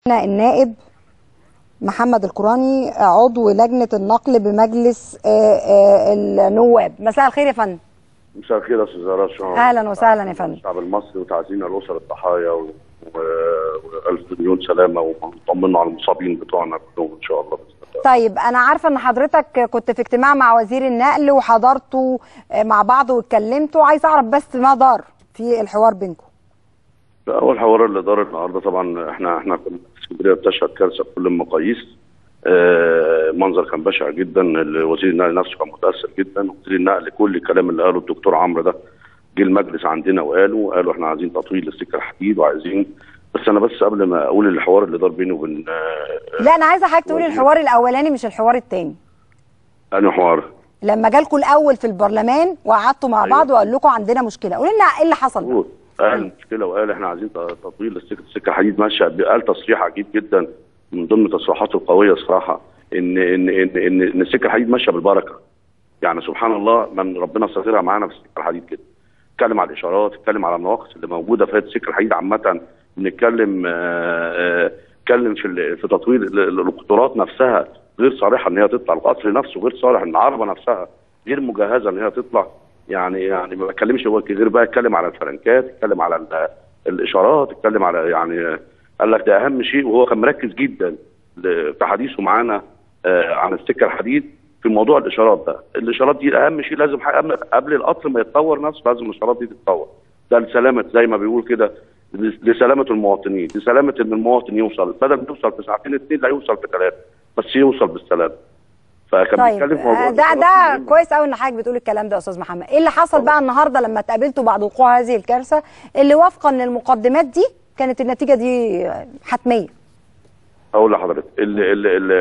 النائب محمد القراني عضو لجنة النقل بمجلس آه، آه، النواب مساء الخير يا فندم مساء الخير يا استاذ رشا أهلاً وسهلاً يا فندم. الشعب المصري وتعزينا لاسر الضحايا و... و... والف مليون سلامه ونطمنا على المصابين بتوعنا كلهم ان شاء الله باذن الله طيب أنا عارفة إن حضرتك كنت في اجتماع مع وزير النقل وحضرتوا آه، مع بعض واتكلمتوا عايز أعرف بس ما دار في الحوار بينكم اول حوار اللي دار النهارده طبعا احنا احنا كنا في اسكندريه بتشهد كارثه بكل المقاييس آه، منظر كان بشع جدا وزير النقل نفسه كان متاثر جدا وزير النقل كل الكلام اللي قاله الدكتور عمرو ده جه المجلس عندنا وقالوا قالوا احنا عايزين تطويل للسكه الحديد وعايزين بس انا بس قبل ما اقول الحوار اللي دار بيني وبين آه، لا أنا عايزة حضرتك تقولي وزير. الحوار الأولاني مش الحوار التاني انهي حوار لما جالكوا الأول في البرلمان وقعدتوا مع أيوة. بعض وقال لكم عندنا مشكلة قولي لنا إيه اللي حصل بقى؟ مظبوط قال المشكله وقال احنا عايزين تطويل السكه السكه الحديد ماشيه قال تصريح عجيب جدا من ضمن تصريحاته القويه الصراحه ان ان ان ان, إن السكه الحديد ماشيه بالبركه يعني سبحان الله من ربنا ساطرها معانا في السكه الحديد كده اتكلم على الاشارات اتكلم على المواقف اللي موجوده في السكه الحديد عامه بنتكلم آه، آه، اتكلم في ال- في تطوير ال- ال- القطارات نفسها غير صالحه ان هي تطلع القطر نفسه غير صالح ان العربه نفسها غير مجهزه ان هي تطلع يعني يعني ما بتكلمش هو غير بقى اتكلم على الفرنكات اتكلم على ال- الاشارات اتكلم على يعني قال لك ده اهم شيء وهو كان مركز جدا ل- في حديثه معانا آه، عن السكه الحديد في موضوع الاشارات ده الاشارات دي اهم شيء لازم ح- قبل- قبل القطر ما يتطور نفسه لازم الاشارات دي تتطور ده لسلامه زي ما بيقول كده لس- لسلامه المواطنين لسلامه ان المواطن يوصل بدل ما يوصل في ساعتين اتنين لا يوصل في ثلاثه بس يوصل بالسلامه فكان طيب بيتكلم في موضوع آه، ده الإشارات ده مهم. كويس قوي ان حضرتك بتقول الكلام ده يا استاذ محمد ايه اللي حصل طبعا. بقى النهارده لما اتقابلتوا بعد وقوع هذه الكارثه اللي وفقا للمقدمات دي كانت النتيجه دي آه، حتميه اقول لحضرتك ال ال ال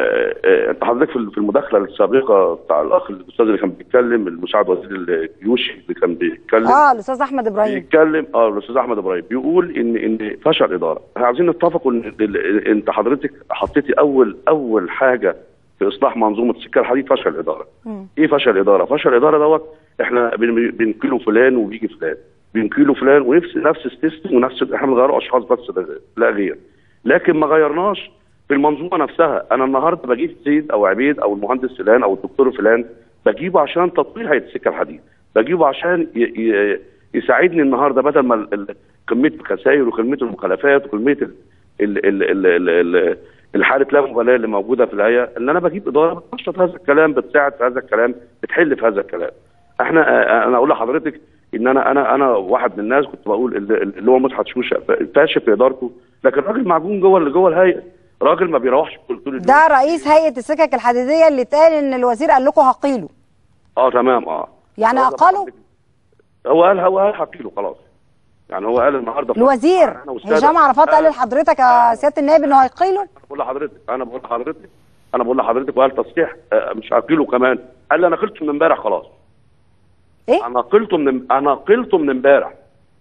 آه، انت حضرتك في في المداخله السابقه بتاع الاخ الاستاذ اللي كان بيتكلم المساعد وزير الجيوش اللي كان بيتكلم اه الاستاذ احمد ابراهيم بيتكلم اه الاستاذ احمد ابراهيم بيقول ان ان فشل اداره احنا عايزين نتفق ان ال- ال- انت حضرتك حطيتي اول اول حاجه في اصلاح منظومه السكه الحديد فشل اداره ايه فشل اداره فشل اداره دوت احنا بن- بنكيله فلان وبيجي فلان بنكيله فلان ونفس نفس السيستم ونفس احنا بنغيروا اشخاص بس لا- لا غير لكن ما غيرناش في المنظومه نفسها انا النهارده بجيب زيد او عبيد او المهندس فلان او الدكتور فلان بجيبه عشان تطوير هيئه السكه الحديد بجيبه عشان ي... ي... يساعدني النهارده بدل ما ال... ال... كميه الخسائر وكميه المخالفات وكميه ال... ال... ال... ال... ال... ال... الحاله لا مبالاه اللي موجوده في الهيئه ان انا بجيب اداره بتنشط هذا الكلام بتساعد في هذا الكلام بتحل في هذا الكلام احنا آه، انا اقول لحضرتك ان انا انا انا واحد من الناس كنت بقول اللي اللي هو مدحت شوشه فاشل في ادارته لكن راجل معجون جوه اللي جوه الهيئه راجل ما بيروحش طول اليوم ده رئيس هيئه السكك الحديديه اللي اتقال ان الوزير قال لكم هقيله اه تمام اه يعني هو اقاله هو قال هو قال حكي له خلاص يعني هو قال النهارده الوزير أنا والسادة. هشام عرفات قال أنا لحضرتك يا سياده النائب انه هيقيله بقول لحضرتك انا بقول لحضرتك انا بقول لحضرتك وقال تصريح آه، مش هقيله كمان قال لي انا قلته من امبارح خلاص ايه انا قلته من انا قلته من امبارح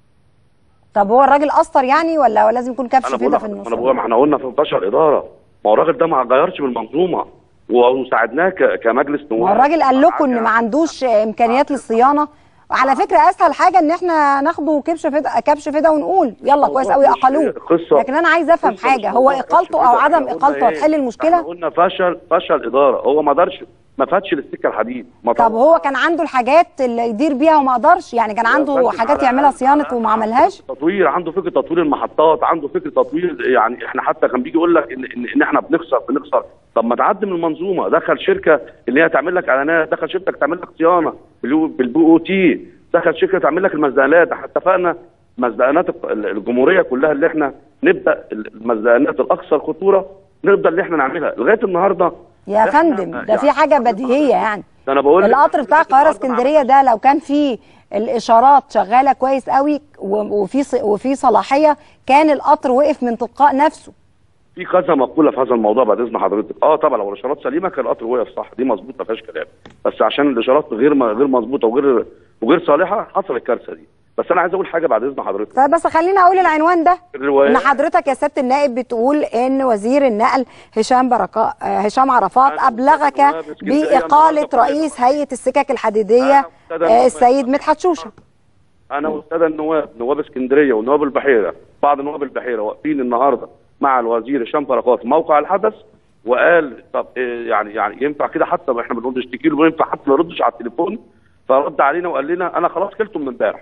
طب هو الراجل قصر يعني ولا ولا لازم يكون كبش انا بقول فدا في لحضرتك- النص انا بقول ما احنا قلنا في فشل اداره ما هو الراجل ده ما غيرش من المنظومه وساعدناه ك- كمجلس نواب ما هو الراجل قال لكم ان ما عندوش امكانيات للصيانه على فكره اسهل حاجه ان احنا ناخده كبش فدا كبش فدا ونقول يلا كويس قوي مش- اقلوه قصة- لكن انا عايز افهم قصة حاجه مش هو موضوع اقالته كبش او فدا. عدم إحنا قلنا اقالته إيه؟ هتحل احنا المشكله قلنا فشل فشل اداره هو ما قدرش ما فاتش للسكه الحديد ما طب طلع. هو كان عنده الحاجات اللي يدير بيها وما قدرش يعني كان عنده فندم، حاجات على- يعملها على- صيانه على- وما عنده عملهاش فكرة تطوير عنده فكره تطوير المحطات عنده فكره تطوير يعني احنا حتى كان بيجي يقول لك ان, إن, ان احنا بنخسر بنخسر طب ما تعدي من المنظومه دخل شركه اللي هي تعمل لك اعلانات دخل شركه تعمل لك صيانه بالبي او تي دخل شركه تعمل لك المزدانات احنا اتفقنا مزدانات الجمهوريه كلها اللي احنا نبدا المزدانات الاكثر خطوره نقدر اللي احنا نعملها لغايه النهارده يا إحنا- فندم ده يعني- في حاجه بديهيه يعني ده انا بقول لك القطر بتاع القاهره النهاردة اسكندريه ده لو كان فيه الاشارات شغاله كويس قوي و- وفي ص- وفي صلاحيه كان القطر وقف من تلقاء نفسه في كذا مقوله في هذا الموضوع بعد اذن حضرتك اه طبعا لو الاشارات سليمه كان القطر وقف صح دي مظبوط ما فيهاش كلام بس عشان الاشارات غير م- غير مظبوطه وغير وغير صالحه حصل الكارثه دي بس انا عايز اقول حاجه بعد اذن حضرتك طيب بس خليني اقول العنوان ده الرواية ان حضرتك يا سياده النائب بتقول ان وزير النقل هشام بركات هشام عرفات أنا ابلغك النواب اسكندرية باقاله النهاردة رئيس هيئه السكك الحديديه أنا أستاذ آه، النواب. السيد مدحت شوشه انا والساده النواب نواب اسكندريه ونواب البحيره بعض نواب البحيره واقفين النهارده مع الوزير هشام بركات في موقع الحدث وقال طب إيه يعني يعني ينفع كده حتى ما احنا بنقول نشتكي له ينفع حتى ما يردش على التليفون فرد علينا وقال لنا انا خلاص كلته من امبارح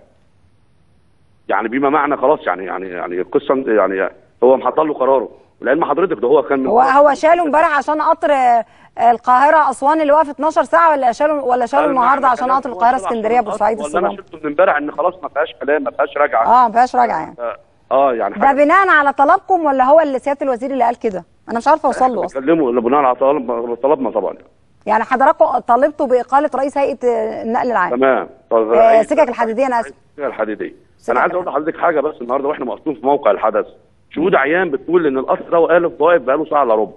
يعني بما معنى خلاص يعني يعني يعني القصه يعني هو محضر له قراره لان حضرتك ده هو كان من هو هو شاله امبارح عشان قطر آه، القاهره اسوان اللي واقف 12 ساعه ولا شاله ولا شاله النهارده عشان قطر القاهره اسكندريه بورسعيد ولا انا الصدام شفته من امبارح ان خلاص ما فيهاش كلام ما فيهاش رجعه اه ما فيهاش راجعه يعني اه, آه يعني ده بناء على طلبكم ولا هو اللي سياده الوزير اللي قال كده انا مش عارفه اوصل له اصلا بيتكلموا بناء على طلب طلبنا طبعا يعني حضراتكم طالبتوا باقاله رئيس هيئه آه، النقل العام تمام طب آه، سكك الحديديه انا اسف السكك الحديديه سكك انا عايز اقول لحضرتك حاجه بس النهارده واحنا واقفين في موقع الحدث شهود عيان بتقول ان القطر ده واقف واقف بقاله ساعه الا ربع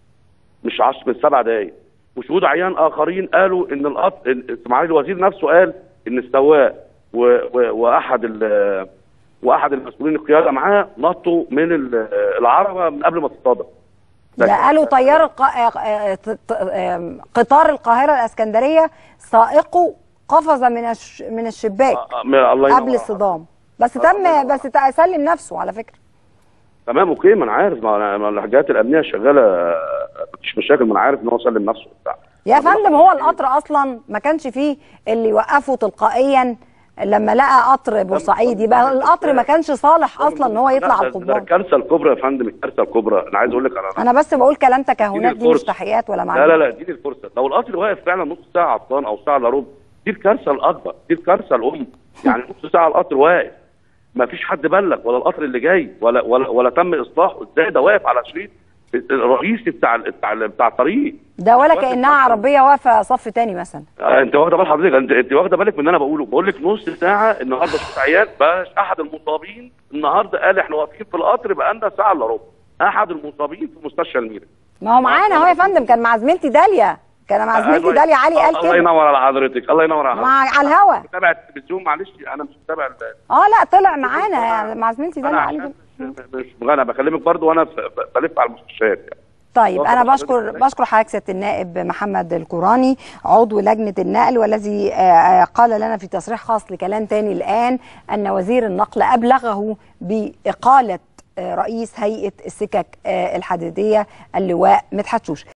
مش 10 من سبع دقائق وشهود عيان اخرين قالوا ان القطر إن- معالي الوزير نفسه قال ان السواق و... و... واحد ال... واحد المسؤولين القياده معاه نطوا من ال- العربه من قبل ما تتصادم ده قالوا طيار الق... آه، آه، ت- ت- آم، قطار القاهره الاسكندريه سائقه قفز من الش... من الشباك آه، آه، الله ينور قبل الصدام بس تم بس ت- سلم نفسه على فكره تمام اوكي ما انا عارف ما أنا- ما الحاجات الامنيه شغاله مفيش مشاكل ما انا عارف ان هو سلم نفسه وبتاع يا فندم هو القطر اصلا ما كانش فيه اللي يوقفه تلقائيا لما لقى قطر بورسعيد يبقى القطر ما كانش صالح اصلا ان هو يطلع على لا، ده- ده القضبان الكارثه الكبرى يا فندم الكارثه الكبرى انا عايز اقول لك انا انا بس بقول كلام تكهنات دي مش الفرصة. تحيات ولا لا معلومات لا لا اديني الفرصه لو القطر واقف فعلا نص ساعه عطلان او ساعه الا ربع دي الكارثه الاكبر دي الكارثه الام يعني نص ساعه القطر واقف ما فيش حد بلغ ولا القطر اللي جاي ولا ولا ولا تم اصلاحه ازاي ده واقف على شريط الرئيسي بتاع ال- بتاع ال- بتاع الطريق ده ولا واقف كانها أصلاً. عربيه واقفه صف تاني مثلا آه، انت واخده بال حضرتك انت انت واخده بالك من اللي انا بقوله بقول لك نص ساعه النهارده شفت عيال بقى احد المصابين النهارده قال احنا واقفين في القطر بقى لنا ساعه الا ربع احد المصابين في مستشفى الميري ما هو معانا اهو يا فندم كان مع زميلتي داليا كان مع زميلتي داليا علي قال الله كده ينور على حضرتك الله ينور على مع حضرتك على الهوا متابع التلفزيون معلش انا مش متابع ال- اه لا طلع معانا يعني مع زميلتي انا داليا علي عشان كده. مش مش انا بكلمك برضو وانا ف- ف- بلف على المستشفيات يعني طيب اتفضل انا حضرتك. بشكر بشكر حضرتك سياده النائب محمد الكوراني عضو لجنه النقل والذي آه، آه، قال لنا في تصريح خاص لكلام تاني الان ان وزير النقل ابلغه باقاله آه، رئيس هيئه السكك آه، الحديديه اللواء مدحت شوش